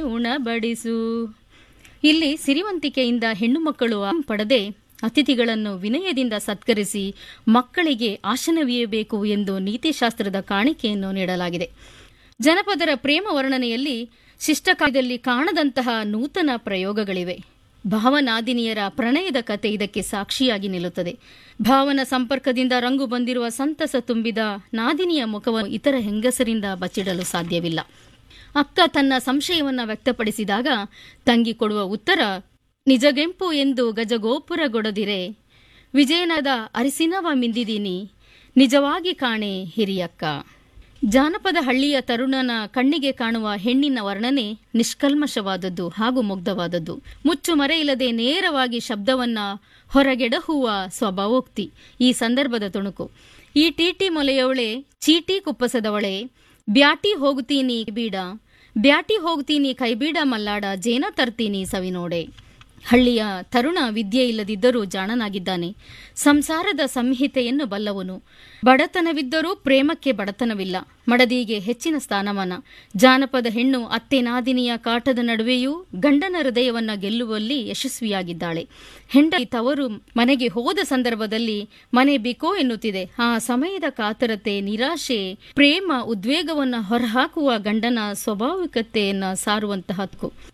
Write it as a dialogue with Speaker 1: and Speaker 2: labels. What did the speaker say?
Speaker 1: ಉಣಬಡಿಸು ಇಲ್ಲಿ ಸಿರಿವಂತಿಕೆಯಿಂದ ಹೆಣ್ಣು ಮಕ್ಕಳು ಪಡೆದೆ ಅತಿಥಿಗಳನ್ನು ವಿನಯದಿಂದ ಸತ್ಕರಿಸಿ ಮಕ್ಕಳಿಗೆ ಆಶನವೀಯಬೇಕು ಎಂದು ನೀತಿಶಾಸ್ತ್ರದ ಕಾಣಿಕೆಯನ್ನು ನೀಡಲಾಗಿದೆ ಜನಪದರ ಪ್ರೇಮ ವರ್ಣನೆಯಲ್ಲಿ ಶಿಷ್ಟಕಾಲದಲ್ಲಿ ಕಾಣದಂತಹ ನೂತನ ಪ್ರಯೋಗಗಳಿವೆ ಭಾವನಾದಿನಿಯರ ಪ್ರಣಯದ ಕತೆ ಇದಕ್ಕೆ ಸಾಕ್ಷಿಯಾಗಿ ನಿಲ್ಲುತ್ತದೆ ಭಾವನ ಸಂಪರ್ಕದಿಂದ ರಂಗು ಬಂದಿರುವ ಸಂತಸ ತುಂಬಿದ ನಾದಿನಿಯ ಮುಖವನ್ನು ಇತರ ಹೆಂಗಸರಿಂದ ಬಚ್ಚಿಡಲು ಸಾಧ್ಯವಿಲ್ಲ ಅಕ್ಕ ತನ್ನ ಸಂಶಯವನ್ನ ವ್ಯಕ್ತಪಡಿಸಿದಾಗ ತಂಗಿ ಕೊಡುವ ಉತ್ತರ ನಿಜಗೆಂಪು ಎಂದು ಗಜಗೋಪುರಗೊಡದಿರೆ ವಿಜಯನದ ಅರಿಸಿನವ ಮಿಂದಿದೀನಿ ನಿಜವಾಗಿ ಕಾಣೆ ಹಿರಿಯಕ್ಕ ಜಾನಪದ ಹಳ್ಳಿಯ ತರುಣನ ಕಣ್ಣಿಗೆ ಕಾಣುವ ಹೆಣ್ಣಿನ ವರ್ಣನೆ ನಿಷ್ಕಲ್ಮಶವಾದದ್ದು ಹಾಗೂ ಮುಗ್ಧವಾದದ್ದು ಮುಚ್ಚು ಮರೆಯಿಲ್ಲದೆ ನೇರವಾಗಿ ಶಬ್ದವನ್ನ ಹೊರಗೆಡಹುವ ಸ್ವಭಾವೋಕ್ತಿ ಈ ಸಂದರ್ಭದ ತುಣುಕು ಈ ಟೀಟಿ ಮೊಲೆಯವಳೆ ಚೀಟಿ ಕುಪ್ಪಸದವಳೆ ಬ್ಯಾಟಿ ಹೋಗ್ತೀನಿ ಬೀಡ ಬ್ಯಾಟಿ ಹೋಗ್ತೀನಿ ಕೈಬೀಡ ಮಲ್ಲಾಡ ಜೇನ ತರ್ತೀನಿ ಸವಿನೋಡೆ ಹಳ್ಳಿಯ ತರುಣ ವಿದ್ಯೆ ಇಲ್ಲದಿದ್ದರೂ ಜಾಣನಾಗಿದ್ದಾನೆ ಸಂಸಾರದ ಸಂಹಿತೆಯನ್ನು ಬಲ್ಲವನು ಬಡತನವಿದ್ದರೂ ಪ್ರೇಮಕ್ಕೆ ಬಡತನವಿಲ್ಲ ಮಡದಿಗೆ ಹೆಚ್ಚಿನ ಸ್ಥಾನಮಾನ ಜಾನಪದ ಹೆಣ್ಣು ಅತ್ತೆ ನಾದಿನಿಯ ಕಾಟದ ನಡುವೆಯೂ ಗಂಡನ ಹೃದಯವನ್ನ ಗೆಲ್ಲುವಲ್ಲಿ ಯಶಸ್ವಿಯಾಗಿದ್ದಾಳೆ ಹೆಂಡ ತವರು ಮನೆಗೆ ಹೋದ ಸಂದರ್ಭದಲ್ಲಿ ಮನೆ ಬಿಕೋ ಎನ್ನುತ್ತಿದೆ ಆ ಸಮಯದ ಕಾತರತೆ ನಿರಾಶೆ ಪ್ರೇಮ ಉದ್ವೇಗವನ್ನ ಹೊರಹಾಕುವ ಗಂಡನ ಸ್ವಾಭಾವಿಕತೆಯನ್ನ ಸಾರುವಂತಹ